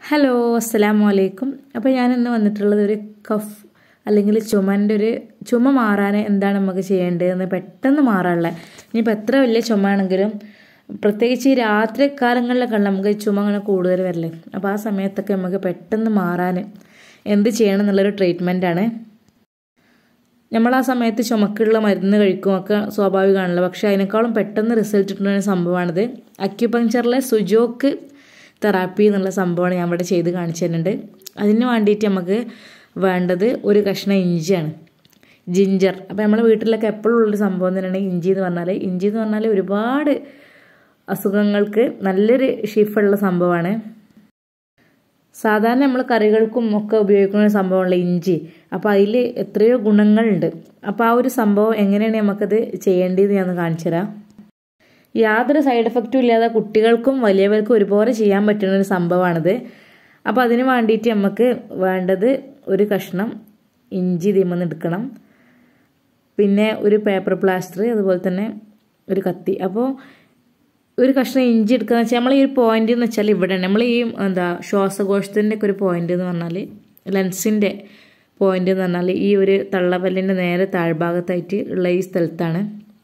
hello അസ്സലാമു അലൈക്കും അപ്പോൾ ഞാൻ ഇന്ന് വന്നിട്ടുള്ളത് ഒരു കഫ് അല്ലെങ്കിൽ ചുമൻ്റെ ഒരു ചുമ മാറാൻ എന്താണ് നമുക്ക് ചെയ്യേണ്ടതെന്ന് പെട്ടെന്ന് മാറാനുള്ള ഇനിയിപ്പോൾ എത്ര വലിയ ചുമ ആണെങ്കിലും പ്രത്യേകിച്ച് ഈ രാത്രി കാലങ്ങളിലൊക്കെ നമുക്ക് ഈ ചുമ അങ്ങനെ കൂടുതൽ വരില്ലേ അപ്പോൾ ആ സമയത്തൊക്കെ നമുക്ക് പെട്ടെന്ന് മാറാൻ എന്ത് ചെയ്യണം എന്നുള്ളൊരു ട്രീറ്റ്മെൻറ്റാണ് നമ്മൾ ആ സമയത്ത് ചുമക്കുള്ള മരുന്ന് കഴിക്കുമൊക്കെ സ്വാഭാവികമാണല്ലോ പക്ഷേ അതിനേക്കാളും പെട്ടെന്ന് റിസൾട്ട് കിട്ടുന്ന ഒരു സംഭവമാണിത് അക്യുപങ്ചറിലെ സുജോക്ക് തെറാപ്പി എന്നുള്ള സംഭവമാണ് ഞാൻ ഇവിടെ ചെയ്ത് കാണിച്ചു തരുന്നുണ്ട് അതിന് വേണ്ടിയിട്ട് നമുക്ക് വേണ്ടത് ഒരു കഷ്ണം ഇഞ്ചിയാണ് ജിഞ്ചർ അപ്പോൾ നമ്മുടെ വീട്ടിലൊക്കെ എപ്പോഴും ഉള്ളൊരു സംഭവം തന്നെയാണ് ഇഞ്ചി എന്ന് പറഞ്ഞാൽ ഇഞ്ചി എന്ന് പറഞ്ഞാൽ ഒരുപാട് അസുഖങ്ങൾക്ക് നല്ലൊരു ഷിഫുള്ള സംഭവമാണ് സാധാരണ നമ്മൾ കറികൾക്കും ഒക്കെ ഉപയോഗിക്കുന്ന ഒരു സംഭവമുള്ള ഇഞ്ചി അപ്പോൾ അതിൽ എത്രയോ ഗുണങ്ങളുണ്ട് അപ്പോൾ ആ ഒരു സംഭവം എങ്ങനെയാണ് നമുക്കത് ചെയ്യേണ്ടതെന്ന് ഞാൻ കാണിച്ചു തരാം യാതൊരു സൈഡ് എഫക്റ്റും ഇല്ലാതെ കുട്ടികൾക്കും വലിയവർക്കും ഒരുപോലെ ചെയ്യാൻ പറ്റുന്ന ഒരു സംഭവമാണിത് അപ്പോൾ അതിന് വേണ്ടിയിട്ട് നമുക്ക് വേണ്ടത് ഒരു കഷ്ണം ഇഞ്ചി തീമെന്ന് എടുക്കണം പിന്നെ ഒരു പേപ്പർ പ്ലാസ്റ്റർ അതുപോലെ തന്നെ ഒരു കത്തി അപ്പോൾ ഒരു കഷ്ണം ഇഞ്ചി എടുക്കുക വെച്ചാൽ നമ്മൾ ഈ ഒരു പോയിന്റ് എന്ന് വെച്ചാൽ ഇവിടെയാണ് നമ്മൾ ഈ എന്താ ശ്വാസകോശത്തിൻ്റെ ഒക്കെ ഒരു പോയിന്റ് എന്ന് പറഞ്ഞാൽ ലെൻസിൻ്റെ പോയിന്റ് എന്ന് പറഞ്ഞാൽ ഈ ഒരു തള്ളപല്ലിൻ്റെ നേരെ താഴ്ഭാഗത്തായിട്ട് ഉള്ള ഈ സ്ഥലത്താണ്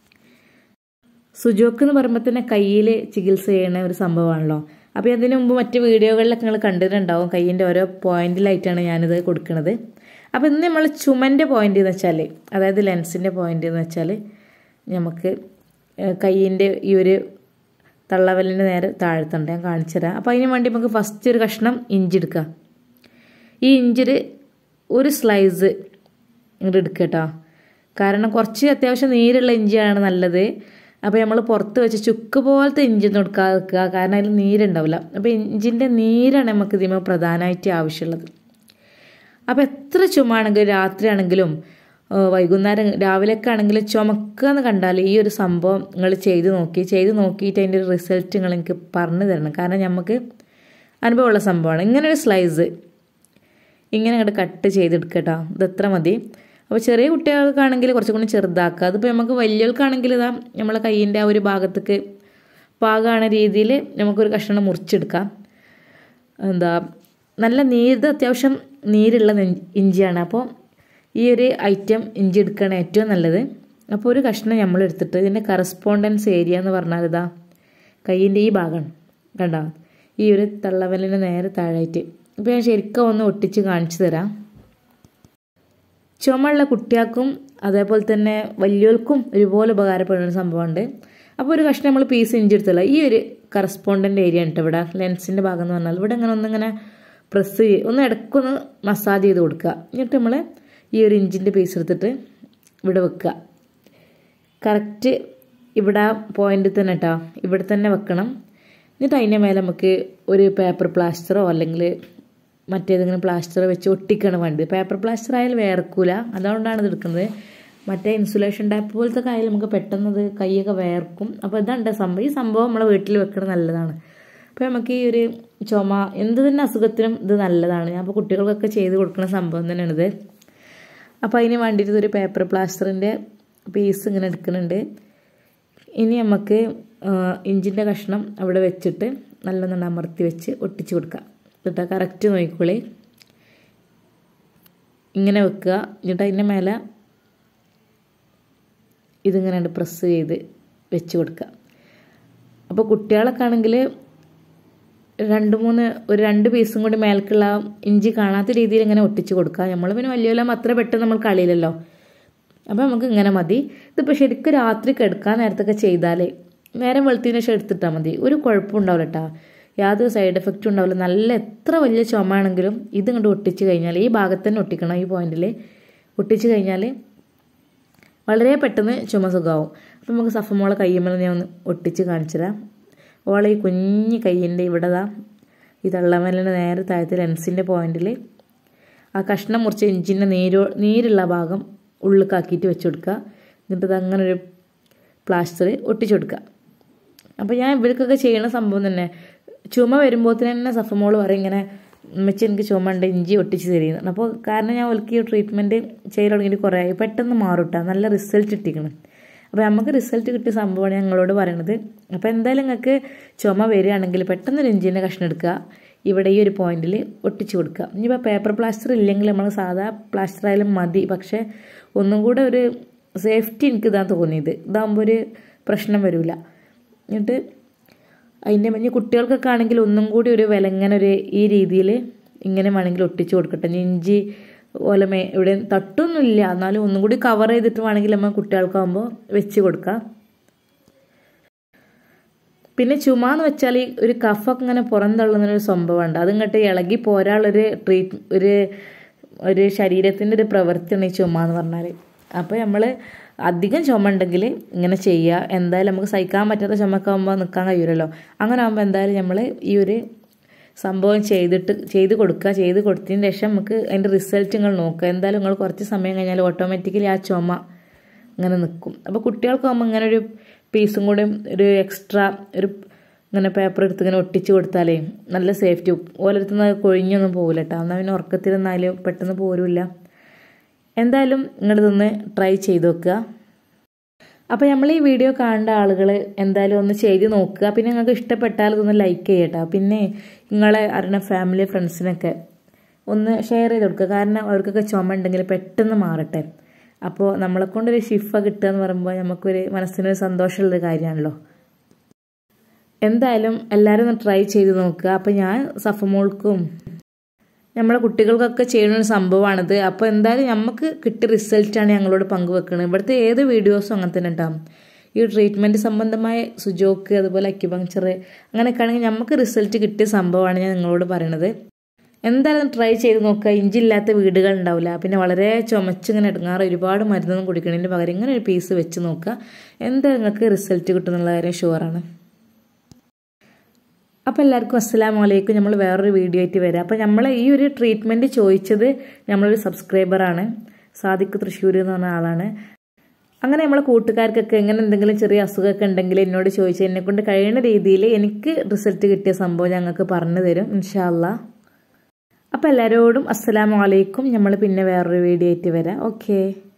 സുജോക്ക് എന്ന് പറയുമ്പോൾ തന്നെ കയ്യിൽ ചികിത്സ ചെയ്യുന്ന ഒരു സംഭവമാണല്ലോ അപ്പോൾ അതിന് മുമ്പ് മറ്റ് വീഡിയോകളിലൊക്കെ നിങ്ങൾ കണ്ടിട്ടുണ്ടാവും കയ്യിൻ്റെ ഓരോ പോയിന്റിലായിട്ടാണ് ഞാനിത് കൊടുക്കുന്നത് അപ്പോൾ ഇന്ന് നമ്മൾ ചുമൻ്റെ പോയിന്റ് എന്ന് വെച്ചാൽ അതായത് ലെൻസിൻ്റെ പോയിന്റ് എന്ന് വെച്ചാൽ നമുക്ക് കയ്യിൻ്റെ ഈ ഒരു തള്ളവലിൻ്റെ നേരെ താഴ്ത്തുണ്ട് ഞാൻ കാണിച്ചു തരാം അപ്പോൾ അതിന് വേണ്ടി നമുക്ക് ഫസ്റ്റ് ഒരു കഷ്ണം ഇഞ്ചി എടുക്കുക ഈ ഇഞ്ചിൽ ഒരു സ്ലൈസ് ഇങ്ങോട്ട് എടുക്കുക കേട്ടോ കാരണം കുറച്ച് അത്യാവശ്യം നീരുള്ള ഇഞ്ചിയാണ് നല്ലത് അപ്പോൾ നമ്മൾ പുറത്ത് വെച്ച് ചുക്ക് പോലത്തെ ഇഞ്ചി ഒന്നും എടുക്കാതെ വെക്കുക കാരണം അതിൽ നീരുണ്ടാവില്ല അപ്പോൾ ഇഞ്ചിൻ്റെ നീരാണ് നമുക്ക് ഇതിമ പ്രധാനമായിട്ട് ആവശ്യമുള്ളത് അപ്പോൾ എത്ര ചുമാണെങ്കിലും രാത്രി ആണെങ്കിലും വൈകുന്നേരം രാവിലെയൊക്കെ ആണെങ്കിലും ചുമക്കുക എന്ന് കണ്ടാൽ ഈ ഒരു സംഭവം നിങ്ങൾ ചെയ്ത് നോക്കി ചെയ്ത് നോക്കിയിട്ട് അതിൻ്റെ ഒരു റിസൾട്ട് നിങ്ങൾ എനിക്ക് പറഞ്ഞു തരണം കാരണം നമുക്ക് അനുഭവമുള്ള സംഭവമാണ് ഇങ്ങനെ ഒരു സ്ലൈസ് ഇങ്ങനെ അങ്ങോട്ട് കട്ട് ചെയ്തെടുക്കുക കേട്ടോ ഇത് എത്ര മതി അപ്പോൾ ചെറിയ കുട്ടികൾക്കാണെങ്കിൽ കുറച്ചും കൂടി ചെറുതാക്കുക അതിപ്പോൾ നമുക്ക് വലിയവർക്കാണെങ്കിൽ ഇതാ നമ്മളെ കയ്യിൻ്റെ ആ ഒരു ഭാഗത്തേക്ക് പാകമാണ് രീതിയിൽ നമുക്കൊരു കഷ്ണം മുറിച്ചെടുക്കാം എന്താ നല്ല നീര് അത്യാവശ്യം നീരുള്ള ഇഞ്ചിയാണ് അപ്പോൾ ഈ ഒരു ഐറ്റം ഇഞ്ചി എടുക്കുകയാണ് ഏറ്റവും നല്ലത് അപ്പോൾ ഒരു കഷ്ണം നമ്മൾ എടുത്തിട്ട് ഇതിൻ്റെ കറസ്പോണ്ടൻസ് ഏരിയ എന്ന് പറഞ്ഞാൽ ഇതാ കയ്യിൻ്റെ ഈ ഭാഗമാണ് കണ്ടോ ഈ ഒരു തള്ളവലിൻ്റെ നേരെ താഴായിട്ട് അപ്പോൾ ഞാൻ ശരിക്കും ഒന്ന് ഒട്ടിച്ച് കാണിച്ചു തരാം ചുമയുള്ള കുട്ടികൾക്കും അതേപോലെ തന്നെ വലിയവർക്കും ഒരുപോലെ ഉപകാരപ്പെടുന്ന ഒരു സംഭവമുണ്ട് അപ്പോൾ ഒരു കഷ്ണം നമ്മൾ പീസ് ഇഞ്ചി എടുത്തല്ല ഈ ഒരു കറസ്പോണ്ടൻ്റ് ഏരിയ ഉണ്ട് ഇവിടെ ലെൻസിൻ്റെ ഭാഗം എന്ന് പറഞ്ഞാൽ ഇവിടെ ഇങ്ങനെ ഒന്നിങ്ങനെ പ്രസ് ചെയ്ത് ഒന്ന് ഇടയ്ക്കൊന്ന് മസാജ് ചെയ്ത് കൊടുക്കുക എന്നിട്ട് നമ്മൾ ഈ ഒരു ഇഞ്ചിൻ്റെ പീസ് എടുത്തിട്ട് ഇവിടെ വെക്കുക കറക്റ്റ് ഇവിടെ പോയിന്റിൽ തന്നെ കേട്ടോ ഇവിടെ തന്നെ വെക്കണം എന്നിട്ട് അതിൻ്റെ മേലെ നമുക്ക് ഒരു പേപ്പർ പ്ലാസ്റ്ററോ അല്ലെങ്കിൽ മറ്റേതെങ്കിലും പ്ലാസ്റ്റർ വെച്ച് ഒട്ടിക്കണം വേണ്ടത് പേപ്പർ പ്ലാസ്റ്റർ ആയാലും വേർക്കൂല അതുകൊണ്ടാണ് ഇത് എടുക്കുന്നത് മറ്റേ ഇൻസുലേഷൻ ടാപ്പ് പോലത്തെ ആയാലും നമുക്ക് പെട്ടെന്ന് അത് കൈയൊക്കെ വേർക്കും അപ്പോൾ ഇതാണ് സംഭവം ഈ സംഭവം നമ്മളെ വീട്ടിൽ വെക്കുന്നത് നല്ലതാണ് അപ്പോൾ നമുക്ക് ഈ ഒരു ചുമ എന്ത് തന്നെ അസുഖത്തിനും ഇത് നല്ലതാണ് ഞാൻ അപ്പോൾ കുട്ടികൾക്കൊക്കെ ചെയ്ത് കൊടുക്കുന്ന സംഭവം തന്നെയാണിത് അപ്പോൾ അതിന് വേണ്ടിയിട്ട് ഒരു പേപ്പർ പ്ലാസ്റ്ററിൻ്റെ പീസ് ഇങ്ങനെ എടുക്കുന്നുണ്ട് ഇനി നമുക്ക് ഇഞ്ചിൻ്റെ കഷ്ണം അവിടെ വെച്ചിട്ട് നല്ലോണം അമർത്തി വെച്ച് ഒട്ടിച്ച് കൊടുക്കാം എന്നിട്ട് കറക്റ്റ് നോക്കിക്കോളി ഇങ്ങനെ വെക്കുക എന്നിട്ട് അതിൻ്റെ മേലെ ഇതിങ്ങനെ പ്രസ് ചെയ്ത് വെച്ച് കൊടുക്കുക അപ്പോൾ കുട്ടികളൊക്കെ ആണെങ്കിൽ രണ്ട് മൂന്ന് ഒരു രണ്ട് പീസും കൂടി മേൽക്കുള്ള ഇഞ്ചി കാണാത്ത രീതിയിൽ ഇങ്ങനെ ഒട്ടിച്ച് കൊടുക്കുക നമ്മൾ പിന്നെ വലിയ അത്ര പെട്ടെന്ന് നമ്മൾ കളിയില്ലല്ലോ അപ്പോൾ നമുക്ക് ഇങ്ങനെ മതി ഇതിപ്പോൾ ശരിക്കും രാത്രി കിടക്കാൻ നേരത്തൊക്കെ ചെയ്താലേ നേരം വെളുത്തതിന് ശേഷം എടുത്തിട്ടാൽ മതി ഒരു കുഴപ്പം ഉണ്ടാവില്ല കേട്ടോ യാതൊരു സൈഡ് എഫക്റ്റും ഉണ്ടാവില്ല നല്ല എത്ര വലിയ ചുമ ആണെങ്കിലും ഇത് ഇങ്ങോട്ട് ഒട്ടിച്ച് കഴിഞ്ഞാൽ ഈ ഭാഗത്ത് തന്നെ ഒട്ടിക്കണം ഈ പോയിന്റിൽ ഒട്ടിച്ച് കഴിഞ്ഞാൽ വളരെ പെട്ടെന്ന് ചുമ സുഖമാവും അപ്പോൾ നമുക്ക് സഫമോളെ കയ്യുമ്പോൾ ഞാൻ ഒന്ന് ഒട്ടിച്ച് കാണിച്ചു തരാം ഓളെ ഈ കുഞ്ഞ് കയ്യിൻ്റെ ഇവിടെ ദാ ഈ തള്ളമലിൻ്റെ നേരെ താഴത്തെ ലെൻസിൻ്റെ പോയിന്റിൽ ആ കഷ്ണം മുറിച്ച ഇഞ്ചിൻ്റെ നീരോ നീരുള്ള ഭാഗം ഉള്ളിക്കാക്കിയിട്ട് വെച്ച് കൊടുക്കുക എന്നിട്ട് അങ്ങനെ ഒരു പ്ലാസ്റ്റർ ഒട്ടിച്ചു കൊടുക്കുക അപ്പോൾ ഞാൻ ഇവർക്കൊക്കെ ചെയ്യുന്ന സംഭവം തന്നെ ചുമ വരുമ്പോൾ തന്നെ സഫമോൾ പറയും ഇങ്ങനെ ഉമ്മച്ചി എനിക്ക് ചുമ ഉണ്ട് ഇഞ്ചി ഒട്ടിച്ച് തരുന്നത് അപ്പോൾ കാരണം ഞാൻ ഒലിക്ക് ട്രീറ്റ്മെൻറ്റ് ചെയ്ത് തുടങ്ങിയിട്ട് കുറേ ആയി പെട്ടെന്ന് മാറുട്ടാ നല്ല റിസൾട്ട് ഇട്ടിക്കണം അപ്പോൾ നമുക്ക് റിസൾട്ട് കിട്ടിയ സംഭവമാണ് ഞങ്ങളോട് പറയണത് അപ്പോൾ എന്തായാലും നിങ്ങൾക്ക് ചുമ വരികയാണെങ്കിൽ പെട്ടെന്ന് ഒരു ഇഞ്ചിൻ്റെ കഷ്ണം എടുക്കുക ഇവിടെ ഈ ഒരു പോയിന്റിൽ ഒട്ടിച്ചു കൊടുക്കുക ഇനിയിപ്പോൾ പേപ്പർ പ്ലാസ്റ്റർ ഇല്ലെങ്കിൽ നമ്മൾ സാധാ പ്ലാസ്റ്റർ ആയാലും മതി പക്ഷേ ഒന്നും കൂടെ ഒരു സേഫ്റ്റി എനിക്ക് ഇതാ തോന്നിയത് ഇതാകുമ്പോൾ ഒരു പ്രശ്നം വരില്ല എന്നിട്ട് അതിൻ്റെ മഞ്ഞ് കുട്ടികൾക്കൊക്കെ ആണെങ്കിൽ ഒന്നും കൂടി ഒരു വിലങ്ങനെ ഒരു ഈ രീതിയിൽ ഇങ്ങനെ വേണമെങ്കിൽ ഒട്ടിച്ചു കൊടുക്കട്ടെ ഇഞ്ചി പോലെ മേ ഇവിടെ തട്ടൊന്നുമില്ല എന്നാലും ഒന്നും കൂടി കവർ ചെയ്തിട്ട് വേണമെങ്കിൽ നമ്മൾ കുട്ടികൾക്കാകുമ്പോൾ വെച്ച് കൊടുക്കാം പിന്നെ ചുമ എന്ന് വെച്ചാൽ ഈ ഒരു കഫൊക്കെ ഇങ്ങനെ പുറന്തള്ളുന്നൊരു സംഭവമുണ്ട് അതിങ്ങോട്ട് ഇളകി പോരാളൊരു ട്രീറ്റ് ഒരു ഒരു ശരീരത്തിൻ്റെ ഒരു പ്രവൃത്തിയാണ് ഈ ചുമ എന്ന് പറഞ്ഞാൽ അപ്പോൾ നമ്മൾ അധികം ചുമ ഉണ്ടെങ്കിൽ ഇങ്ങനെ ചെയ്യുക എന്തായാലും നമുക്ക് സഹിക്കാൻ പറ്റാത്ത ചുമക്കാകുമ്പോൾ നിൽക്കാൻ കഴിയുമല്ലോ അങ്ങനെ ആകുമ്പോൾ എന്തായാലും നമ്മൾ ഈ ഒരു സംഭവം ചെയ്തിട്ട് ചെയ്ത് കൊടുക്കുക ചെയ്ത് കൊടുത്തതിന് ശേഷം നമുക്ക് അതിൻ്റെ റിസൾട്ട് നിങ്ങൾ നോക്കുക എന്തായാലും നിങ്ങൾ കുറച്ച് സമയം കഴിഞ്ഞാൽ ഓട്ടോമാറ്റിക്കലി ആ ചുമ ഇങ്ങനെ നിൽക്കും അപ്പോൾ കുട്ടികൾക്കാകുമ്പോൾ ഇങ്ങനെ ഒരു പീസും കൂടി ഒരു എക്സ്ട്രാ ഒരു ഇങ്ങനെ പേപ്പർ എടുത്ത് ഇങ്ങനെ ഒട്ടിച്ച് കൊടുത്താലേ നല്ല സേഫ്റ്റി ഓരോരുത്തർ നിന്ന് കൊഴിഞ്ഞൊന്നും പോകില്ല കേട്ടോ എന്നാൽ പിന്നെ ഉറക്കത്തിരുന്നാലും പെട്ടെന്ന് പോരില്ല എന്തായാലും നിങ്ങളിതൊന്ന് ട്രൈ ചെയ്ത് നോക്കുക അപ്പോൾ നമ്മൾ ഈ വീഡിയോ കാണേണ്ട ആളുകൾ എന്തായാലും ഒന്ന് ചെയ്ത് നോക്കുക പിന്നെ നിങ്ങൾക്ക് ഇഷ്ടപ്പെട്ടാൽ ഇതൊന്ന് ലൈക്ക് ചെയ്യട്ടോ പിന്നെ നിങ്ങളെ അറിയുന്ന ഫാമിലി ഫ്രണ്ട്സിനൊക്കെ ഒന്ന് ഷെയർ ചെയ്ത് കൊടുക്കുക കാരണം അവർക്കൊക്കെ ചുമ ഉണ്ടെങ്കിൽ പെട്ടെന്ന് മാറട്ടെ അപ്പോൾ നമ്മളെ കൊണ്ടൊരു ഷിഫ കിട്ടുക എന്ന് പറയുമ്പോൾ നമുക്കൊരു മനസ്സിനൊരു സന്തോഷമുള്ളൊരു കാര്യമാണല്ലോ എന്തായാലും എല്ലാവരും ഒന്ന് ട്രൈ ചെയ്ത് നോക്കുക അപ്പോൾ ഞാൻ സഫമോൾക്കും നമ്മളെ കുട്ടികൾക്കൊക്കെ ചെയ്യുന്ന ഒരു സംഭവമാണിത് അപ്പോൾ എന്തായാലും നമുക്ക് കിട്ടിയ റിസൾട്ടാണ് ഞങ്ങളോട് പങ്കുവെക്കുന്നത് ഇവിടുത്തെ ഏത് വീഡിയോസും അങ്ങനെ തന്നെ ഉണ്ടാകും ഈ ട്രീറ്റ്മെൻറ്റ് സംബന്ധമായ സുജോക്ക് അതുപോലെ അക്യുപങ്ചർ അങ്ങനെയൊക്കെ ആണെങ്കിൽ നമുക്ക് റിസൾട്ട് കിട്ടിയ സംഭവമാണ് ഞാൻ നിങ്ങളോട് പറയണത് എന്തായാലും ട്രൈ ചെയ്ത് നോക്കുക ഇഞ്ചില്ലാത്ത വീടുകൾ ഉണ്ടാവില്ല പിന്നെ വളരെ ചുമച്ചിങ്ങനെ എടുങ്ങാറ് ഒരുപാട് മരുന്നൊന്നും കുടിക്കണതിന് പകരം ഇങ്ങനെ ഒരു പീസ് വെച്ച് നോക്കുക എന്തായാലും നിങ്ങൾക്ക് റിസൾട്ട് കിട്ടുന്നുള്ള കാര്യം ഷുവറാണ് അപ്പോൾ എല്ലാവർക്കും അസ്സലാം വലൈക്കും നമ്മൾ വേറൊരു വീഡിയോ ആയിട്ട് വരാം അപ്പോൾ നമ്മൾ ഈ ഒരു ട്രീറ്റ്മെൻറ്റ് ചോദിച്ചത് നമ്മളൊരു സബ്സ്ക്രൈബറാണ് സാദിഖ് തൃശ്ശൂർ എന്ന് പറഞ്ഞ ആളാണ് അങ്ങനെ നമ്മളെ കൂട്ടുകാർക്കൊക്കെ എങ്ങനെ എന്തെങ്കിലും ചെറിയ അസുഖമൊക്കെ ഉണ്ടെങ്കിൽ എന്നോട് ചോദിച്ചാൽ എന്നെ കൊണ്ട് കഴിയുന്ന രീതിയിൽ എനിക്ക് റിസൾട്ട് കിട്ടിയ സംഭവം ഞങ്ങൾക്ക് പറഞ്ഞു തരും ഇൻഷാല്ല അപ്പോൾ എല്ലാവരോടും അസ്സലാമു അലൈക്കും നമ്മൾ പിന്നെ വേറൊരു വീഡിയോ ആയിട്ട് വരാം ഓക്കേ